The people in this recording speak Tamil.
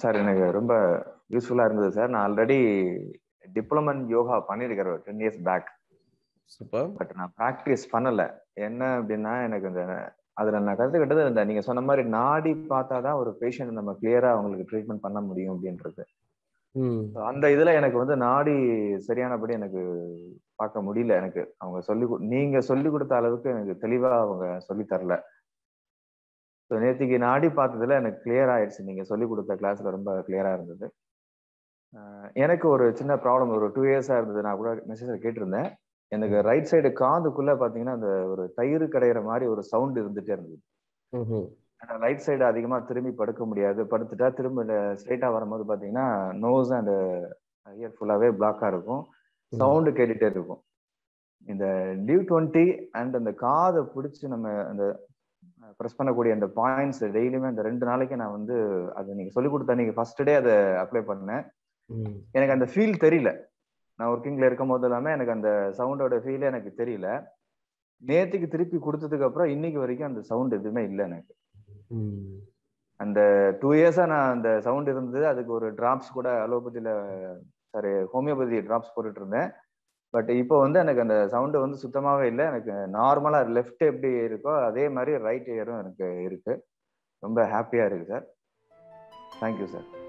சார் எனக்கு ரொம்ப யூஸ்ஃபுல்லா இருந்தது சார் நான் ஆல்ரெடி டிப்ளமன் யோகா பண்ணியிருக்கிறேன் ten years back super but நான் ப்ராக்டிஸ் பண்ணல என்ன அப்படின்னா எனக்கு இந்த அதுல நான் கருத்துக்கிட்டது இந்த நீங்க சொன்ன மாதிரி நாடி பார்த்தாதான் ஒரு பேஷண்ட் நம்ம கிளியரா அவங்களுக்கு ட்ரீட்மெண்ட் பண்ண முடியும் அப்படின்றது ம் So, அந்த இதுல எனக்கு வந்து நாடி சரியானபடி எனக்கு பார்க்க முடியல எனக்கு அவங்க சொல்லி கொடு- நீங்க சொல்லி கொடுத்த அளவுக்கு எனக்கு தெளிவா அவங்க சொல்லி தரல ஸோ நேத்திக்கு நாடி பார்த்ததுல எனக்கு கிளியர் ஆயிடுச்சு நீங்க சொல்லி கொடுத்த கிளாஸ்ல ரொம்ப கிளியரா இருந்தது அஹ் எனக்கு ஒரு சின்ன ப்ராப்ளம் ஒரு டூ இயர்ஸா இருந்தது நான் கூட மெசேஜ் கேட்டிருந்தேன் எனக்கு ரைட் சைடு காதுக்குள்ள பாத்தீங்கன்னா அந்த ஒரு தயிர் கடையிற மாதிரி ஒரு சவுண்ட் இருந்துட்டே இருந்தது ம்ஹும். ரைட் சைடு அதிகமா திரும்பி படுக்க முடியாது படுத்துட்டா திரும்ப ஸ்ட்ரைட்டா வரும்போது பாத்தீங்கன்னா நோஸ் அண்ட் இயர் ஃபுல்லாவே பிளாக்கா இருக்கும் சவுண்டு கேட்டுட்டே இருக்கும் இந்த டியூ டுவெண்ட்டி அண்ட் அந்த காதை பிடிச்சி நம்ம அந்த ப்ரெஸ் பண்ணக்கூடிய அந்த பாயிண்ட்ஸ் டெய்லியுமே அந்த ரெண்டு நாளைக்கு நான் வந்து அது நீங்க சொல்லி கொடுத்த நீங்க ஃபர்ஸ்ட் டே அதை அப்ளை பண்ணேன் ம் எனக்கு அந்த ஃபீல் தெரியல நான் ஒர்க்கிங்ல இருக்கும் போது எல்லாமே எனக்கு அந்த சவுண்டோட ஃபீலே எனக்கு தெரியல நேத்துக்கு திருப்பி கொடுத்ததுக்கு அப்புறம் இன்னைக்கு வரைக்கும் அந்த சவுண்ட் எதுவுமே இல்லை எனக்கு ம் அந்த டூ இயர்ஸா நான் அந்த சவுண்ட் இருந்தது அதுக்கு ஒரு டிராப்ஸ் கூட அலோபதியில சாரி ஹோமியோபதி டிராப்ஸ் போட்டுட்டு இருந்தேன் பட் இப்போ வந்து எனக்கு அந்த சவுண்டு வந்து சுத்தமாவே இல்லை எனக்கு நார்மலா லெஃப்ட் எப்படி இருக்கோ அதே மாதிரி ரைட் இயரும் எனக்கு இருக்கு ரொம்ப ஹாப்பியா இருக்கு சார் தேங்க்யூ சார்